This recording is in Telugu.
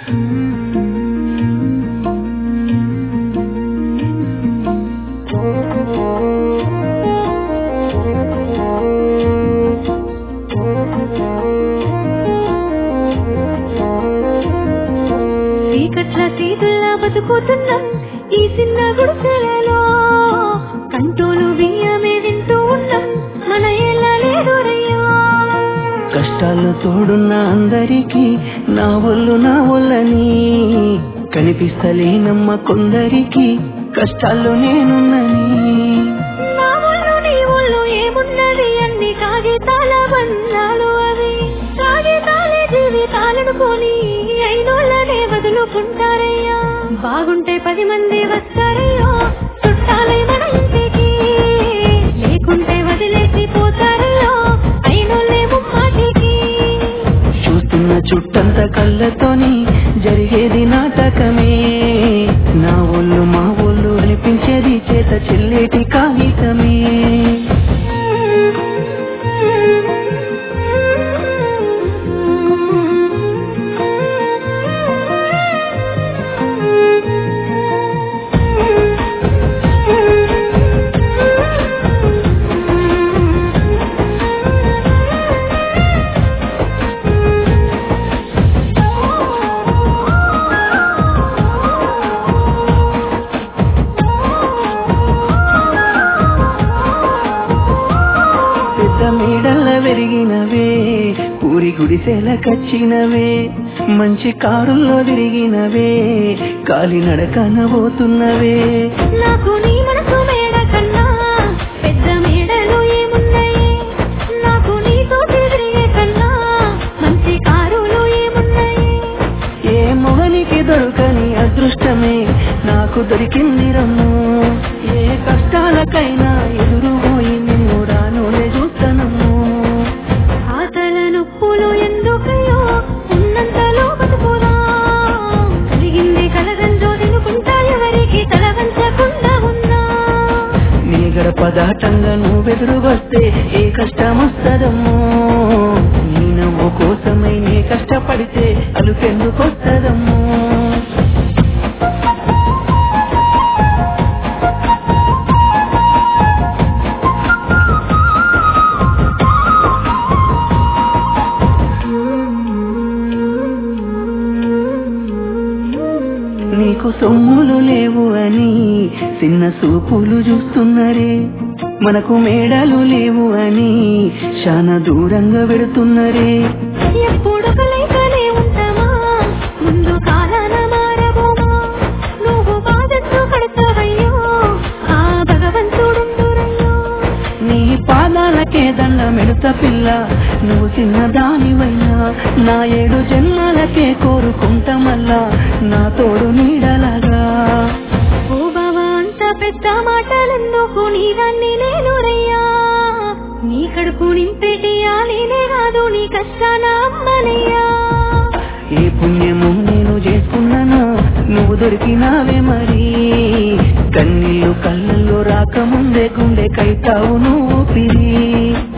చీకట్ల సీతుల్లా బతుకుతున్నాం ఈ చిన్న గుడిసెలలో కంటోలు బియ్యమే వింటూ ఉన్నాం మన ఎలా లేదు రయ్యా కష్టాలు తోడున్న అందరికీ నా ఒళ్ళు నా ఒళ్ళని కనిపిస్తలేనమ్మ కొందరికి కష్టాల్లో నేనున్నని నా ఒళ్ళు నీ ఒళ్ళు ఏమున్నది అన్ని కాగితాల బంధాలు అవి కాగితాలే జీవితాలనుకొని అయినోళ్ళనే వదులుకుంటారయ్యా బాగుంటే పది మంది వస్తారయ్యో చుట్టాలే మన ఇంటికి లేకుంటే వదిలేసి పోతారయ్యో అయినోళ్ళే ముమ్మాటికి చూస్తున్న చుట్టంత కళ్ళతోని జరిగేది నాటకమే నా ఒళ్ళు మా ఒళ్ళు అనిపించేది చేత చెల్లేటి కాగితమే పెద్ద మేడల్ల పెరిగినవే ఊరి గుడిసెల కచ్చినవే మంచి కారుల్లో తిరిగినవే కాలి నడకన పోతున్నవే నాకు నీ మనసు మేడ కన్నా పెద్ద మేడలు ఏమున్నాయి నాకు నీతో తిరిగే కన్నా మంచి కారులు ఏమున్నాయి ఏ మొగనికి దొరకని అదృష్టమే నాకు దొరికింది రమ్ము ఏ కష్టాలకైనా ఎదురు పోయి నిన్ను రానులే చూస్తానమ్ము ఆతల నొప్పులు ఎందుకయ్యో ఉన్నంతలో బతుకురా కలిగింది కలగంజో తినుకుంటా ఎవరికి తల వంచకుండా ఉన్నా నీ గడప దాటంగా నువ్వెదురు వస్తే ఏ కష్టం వస్తదమ్మో నీ నవ్వు కోసమై నీ కష్టపడితే అలుకెందుకొస్తదమ్మో నీకు సొమ్ములు లేవు అని చిన్న సూపులు చూస్తున్నరే మనకు మేడలు లేవు అని చాలా దూరంగా పెడుతున్నరే ఎప్పుడు లేకనే ఉంటామా ముందు కాలాన మారబోమా నువ్వు బాధతో పడతావయ్యో ఆ భగవంతుడుందురయ్యో నీ పాదాలకే దండ మెడత పిల్ల నువ్వు చిన్న దానివైనా నా ఏడు జన్మాలకే కోరుకుంటా మళ్ళా నా తోడు నీడలాగా ఓ బావా అంత పెద్ద మాటలెందుకు నీవన్నీ నేను రయ్యా నీ కడుపు నింపేటి ఆ నేనే కాదు నీ కష్టాన అమ్మనయ్యా ఏ పుణ్యము నేను చేసుకున్నాను నువ్వు దొరికినావే మరి కన్నీళ్ళు కళ్ళల్లో రాకముందే గుండె కైతావు నువ్వు పిరి